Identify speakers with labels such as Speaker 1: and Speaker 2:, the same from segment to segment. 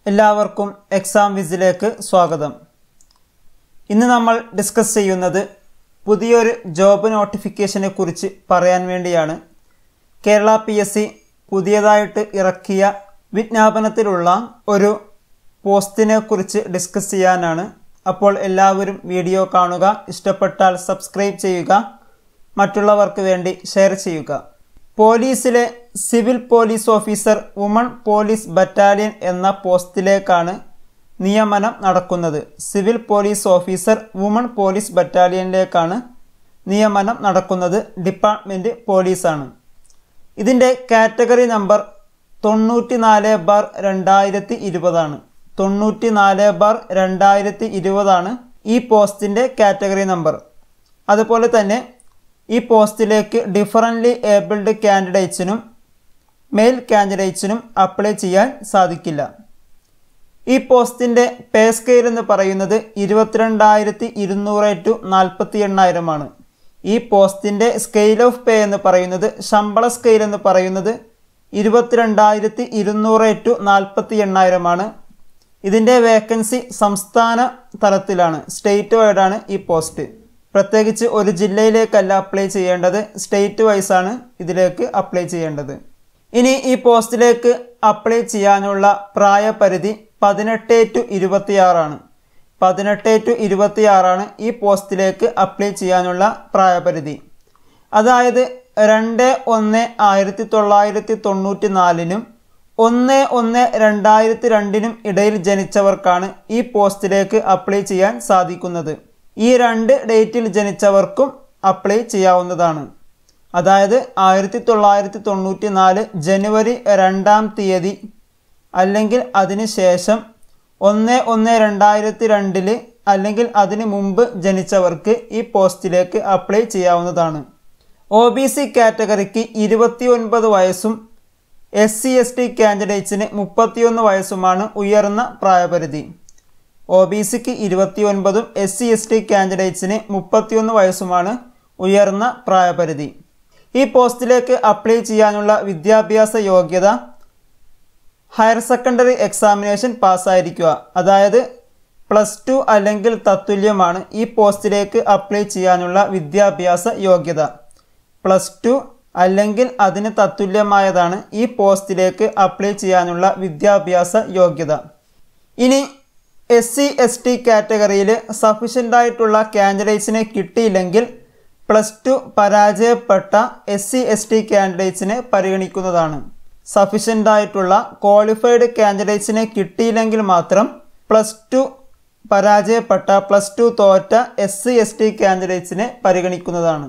Speaker 1: എല്ലാവർക്കും എക്സാം വിസിലേക്ക് സ്വാഗതം ഇന്ന് നമ്മൾ ഡിസ്കസ് ചെയ്യുന്നത് പുതിയൊരു ജോബ് നോട്ടിഫിക്കേഷനെ കുറിച്ച് പറയാൻ വേണ്ടിയാണ് കേരള പി എസ് സി പുതിയതായിട്ട് ഇറക്കിയ വിജ്ഞാപനത്തിലുള്ള ഒരു പോസ്റ്റിനെ കുറിച്ച് ഡിസ്കസ് ചെയ്യാനാണ് അപ്പോൾ എല്ലാവരും വീഡിയോ കാണുക ഇഷ്ടപ്പെട്ടാൽ സബ്സ്ക്രൈബ് ചെയ്യുക മറ്റുള്ളവർക്ക് വേണ്ടി ഷെയർ ചെയ്യുക പോലീസിലെ civil police officer woman police battalion എന്ന പോസ്റ്റിലേക്കാണ് നിയമനം നടക്കുന്നത് civil police officer woman police ബറ്റാലിയനിലേക്കാണ് നിയമനം നടക്കുന്നത് ഡിപ്പാർട്ട്മെൻറ്റ് പോലീസാണ് ഇതിൻ്റെ കാറ്റഗറി നമ്പർ തൊണ്ണൂറ്റി നാല് ബാർ രണ്ടായിരത്തി ഇരുപതാണ് തൊണ്ണൂറ്റി നാല് ബാർ രണ്ടായിരത്തി ഇരുപതാണ് ഈ പോസ്റ്റിൻ്റെ കാറ്റഗറി നമ്പർ അതുപോലെ തന്നെ ഈ പോസ്റ്റിലേക്ക് ഡിഫറൻ്റ്ലി ഏബിൾഡ് കാൻഡിഡേറ്റ്സിനും മെയിൽ കാൻഡിഡേറ്റ്സിനും അപ്ലൈ ചെയ്യാൻ സാധിക്കില്ല ഈ പോസ്റ്റിൻ്റെ പേ സ്കെയിൽ എന്ന് പറയുന്നത് ഇരുപത്തിരണ്ടായിരത്തി ഇരുന്നൂറ് ടു നാൽപ്പത്തി എണ്ണായിരമാണ് ഈ പോസ്റ്റിൻ്റെ സ്കെയിൽ ഓഫ് പേ എന്ന് പറയുന്നത് ശമ്പള സ്കെയിൽ എന്ന് പറയുന്നത് ഇരുപത്തിരണ്ടായിരത്തി ഇരുന്നൂറ് ടു നാൽപ്പത്തി എണ്ണായിരമാണ് ഇതിൻ്റെ വേക്കൻസി സംസ്ഥാന തലത്തിലാണ് സ്റ്റേറ്റ് വൈഡാണ് ഈ പോസ്റ്റ് പ്രത്യേകിച്ച് ഒരു ജില്ലയിലേക്കല്ല അപ്ലൈ ചെയ്യേണ്ടത് സ്റ്റേറ്റ് വൈസാണ് ഇതിലേക്ക് അപ്ലൈ ചെയ്യേണ്ടത് ഇനി ഈ പോസ്റ്റിലേക്ക് അപ്ലൈ ചെയ്യാനുള്ള പ്രായപരിധി പതിനെട്ട് ടു ഇരുപത്തിയാറാണ് പതിനെട്ട് ടു ഇരുപത്തിയാറാണ് ഈ പോസ്റ്റിലേക്ക് അപ്ലൈ ചെയ്യാനുള്ള പ്രായപരിധി അതായത് രണ്ട് ഒന്ന് ആയിരത്തി തൊള്ളായിരത്തി തൊണ്ണൂറ്റി നാലിനും ഒന്ന് ഒന്ന് രണ്ടായിരത്തി രണ്ടിനും ഇടയിൽ ജനിച്ചവർക്കാണ് ഈ പോസ്റ്റിലേക്ക് അപ്ലൈ ചെയ്യാൻ സാധിക്കുന്നത് ഈ രണ്ട് ഡേറ്റിൽ ജനിച്ചവർക്കും അപ്ലൈ ചെയ്യാവുന്നതാണ് അതായത് ആയിരത്തി തൊള്ളായിരത്തി തൊണ്ണൂറ്റി നാല് ജനുവരി രണ്ടാം തീയതി അല്ലെങ്കിൽ അതിന് ശേഷം ഒന്ന് ഒന്ന് രണ്ടായിരത്തി രണ്ടില് അല്ലെങ്കിൽ അതിന് മുമ്പ് ജനിച്ചവർക്ക് ഈ പോസ്റ്റിലേക്ക് അപ്ലൈ ചെയ്യാവുന്നതാണ് ഒ ബി സി കാറ്റഗറിക്ക് ഇരുപത്തി ഒൻപത് വയസ്സും എസ് സി എസ് ടി കാൻഡിഡേറ്റ്സിന് മുപ്പത്തിയൊന്ന് വയസ്സുമാണ് ഉയർന്ന പ്രായപരിധി ഒ ബി സിക്ക് ഇരുപത്തി ഒൻപതും എസ് സി എസ് ടി കാൻഡിഡേറ്റ്സിന് മുപ്പത്തിയൊന്ന് വയസ്സുമാണ് ഉയർന്ന പ്രായപരിധി ഈ പോസ്റ്റിലേക്ക് അപ്ലൈ ചെയ്യാനുള്ള വിദ്യാഭ്യാസ യോഗ്യത ഹയർ സെക്കൻഡറി എക്സാമിനേഷൻ പാസ്സായിരിക്കുക അതായത് പ്ലസ് ടു അല്ലെങ്കിൽ തത്തുല്യമാണ് ഈ പോസ്റ്റിലേക്ക് അപ്ലൈ ചെയ്യാനുള്ള വിദ്യാഭ്യാസ യോഗ്യത പ്ലസ് ടു അല്ലെങ്കിൽ അതിന് തത്തുല്യമായതാണ് ഈ പോസ്റ്റിലേക്ക് അപ്ലൈ ചെയ്യാനുള്ള വിദ്യാഭ്യാസ യോഗ്യത ഇനി എസ് സി എസ് ടി കാറ്റഗറിയിൽ സഫീഷ്യൻ്റ് ആയിട്ടുള്ള കാൻഡിഡേറ്റ്സിനെ കിട്ടിയില്ലെങ്കിൽ പ്ലസ് ടു പരാജയപ്പെട്ട എസ് സി എസ് ടി കാൻഡിഡേറ്റ്സിനെ പരിഗണിക്കുന്നതാണ് സഫീഷ്യൻ്റ് ആയിട്ടുള്ള ക്വാളിഫൈഡ് കാൻഡിഡേറ്റ്സിനെ കിട്ടിയില്ലെങ്കിൽ മാത്രം പ്ലസ് ടു പരാജയപ്പെട്ട പ്ലസ് ടു തോറ്റ എസ് സി എസ് ടി കാൻഡിഡേറ്റ്സിനെ പരിഗണിക്കുന്നതാണ്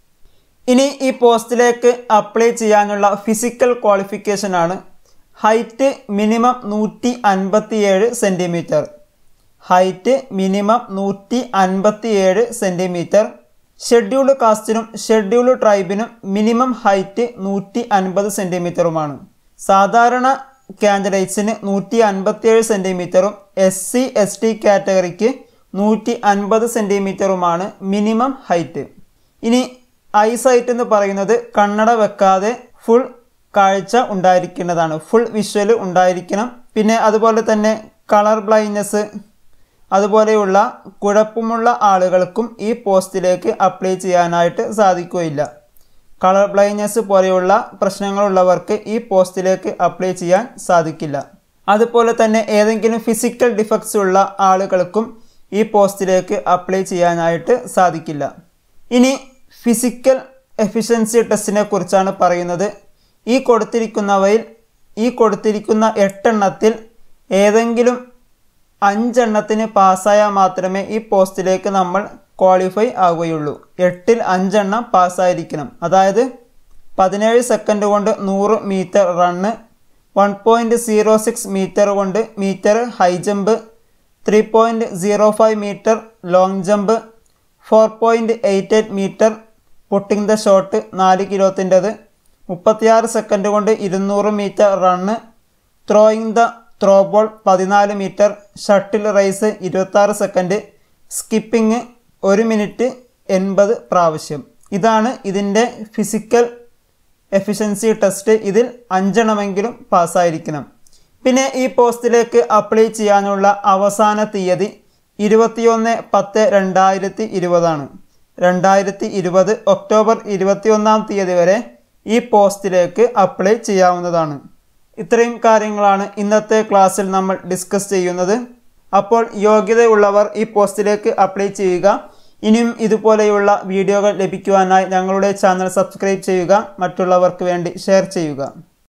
Speaker 1: ഇനി ഈ പോസ്റ്റിലേക്ക് അപ്ലൈ ചെയ്യാനുള്ള ഫിസിക്കൽ ക്വാളിഫിക്കേഷൻ ആണ് ഹൈറ്റ് മിനിമം നൂറ്റി അൻപത്തിയേഴ് സെൻറ്റിമീറ്റർ ഹൈറ്റ് മിനിമം നൂറ്റി അൻപത്തിയേഴ് സെൻറ്റിമീറ്റർ ഷെഡ്യൂൾഡ് കാസ്റ്റിനും ഷെഡ്യൂൾഡ് ട്രൈബിനും മിനിമം ഹൈറ്റ് നൂറ്റി അൻപത് സെൻറ്റിമീറ്ററുമാണ് സാധാരണ കാൻഡിഡേറ്റ്സിന് നൂറ്റി അൻപത്തിയേഴ് സെൻറ്റിമീറ്ററും എസ് സി എസ് ടി കാറ്റഗറിക്ക് നൂറ്റി അൻപത് സെൻറ്റിമീറ്ററുമാണ് മിനിമം ഹൈറ്റ് ഇനി ഐ സൈറ്റ് എന്ന് പറയുന്നത് കണ്ണട വെക്കാതെ ഫുൾ കാഴ്ച ഉണ്ടായിരിക്കേണ്ടതാണ് ഫുൾ വിഷ്വൽ ഉണ്ടായിരിക്കണം പിന്നെ അതുപോലെ തന്നെ കളർ ബ്ലൈൻഡ്നെസ് അതുപോലെയുള്ള കുഴപ്പമുള്ള ആളുകൾക്കും ഈ പോസ്റ്റിലേക്ക് അപ്ലൈ ചെയ്യാനായിട്ട് സാധിക്കുകയില്ല കളർ ബ്ലൈൻഡ്നെസ് പോലെയുള്ള പ്രശ്നങ്ങളുള്ളവർക്ക് ഈ പോസ്റ്റിലേക്ക് അപ്ലൈ ചെയ്യാൻ സാധിക്കില്ല അതുപോലെ തന്നെ ഏതെങ്കിലും ഫിസിക്കൽ ഡിഫക്ട്സ് ഉള്ള ആളുകൾക്കും ഈ പോസ്റ്റിലേക്ക് അപ്ലൈ ചെയ്യാനായിട്ട് സാധിക്കില്ല ഇനി ഫിസിക്കൽ എഫിഷ്യൻസി ടെസ്റ്റിനെ കുറിച്ചാണ് പറയുന്നത് ഈ കൊടുത്തിരിക്കുന്നവയിൽ ഈ കൊടുത്തിരിക്കുന്ന എട്ടെണ്ണത്തിൽ ഏതെങ്കിലും അഞ്ചെണ്ണത്തിന് പാസ്സായാൽ മാത്രമേ ഈ പോസ്റ്റിലേക്ക് നമ്മൾ ക്വാളിഫൈ ആവുകയുള്ളൂ എട്ടിൽ അഞ്ചെണ്ണം പാസ്സായിരിക്കണം അതായത് പതിനേഴ് സെക്കൻഡ് കൊണ്ട് നൂറ് metre run one point zero six metre കൊണ്ട് metre high jump three point zero five metre long jump four point eight eight metre putting the shot നാല് കിലോത്തിൻ്റെത് മുപ്പത്തിയാറ് സെക്കൻഡ് കൊണ്ട് ഇരുന്നൂറ് metre run throwing the throw ball പതിനാല് metre shuttle race ഇരുപത്താറ് second skipping ഒരു minute എൺപത് പ്രാവശ്യം ഇതാണ് ഇതിൻ്റെ ഫിസിക്കൽ എഫിഷ്യൻസി ടെസ്റ്റ് ഇതിൽ അഞ്ചെണ്ണമെങ്കിലും പാസ്സായിരിക്കണം പിന്നെ ഈ പോസ്റ്റിലേക്ക് അപ്ലൈ ചെയ്യാനുള്ള അവസാന തീയതി ഇരുപത്തിയൊന്ന് പത്ത് രണ്ടായിരത്തി ഇരുപതാണ് രണ്ടായിരത്തി ഇരുപത് ഒക്ടോബർ ഇരുപത്തിയൊന്നാം തീയതി വരെ ഈ പോസ്റ്റിലേക്ക് അപ്ലൈ ചെയ്യാവുന്നതാണ് ഇത്രയും കാര്യങ്ങളാണ് ഇന്നത്തെ ക്ലാസ്സിൽ നമ്മൾ ഡിസ്കസ് ചെയ്യുന്നത് അപ്പോൾ യോഗ്യതയുള്ളവർ ഈ പോസ്റ്റിലേക്ക് അപ്ലൈ ചെയ്യുക ഇനിയും ഇതുപോലെയുള്ള വീഡിയോകൾ ലഭിക്കുവാനായി ഞങ്ങളുടെ ചാനൽ സബ്സ്ക്രൈബ് ചെയ്യുക മറ്റുള്ളവർക്ക് വേണ്ടി ഷെയർ ചെയ്യുക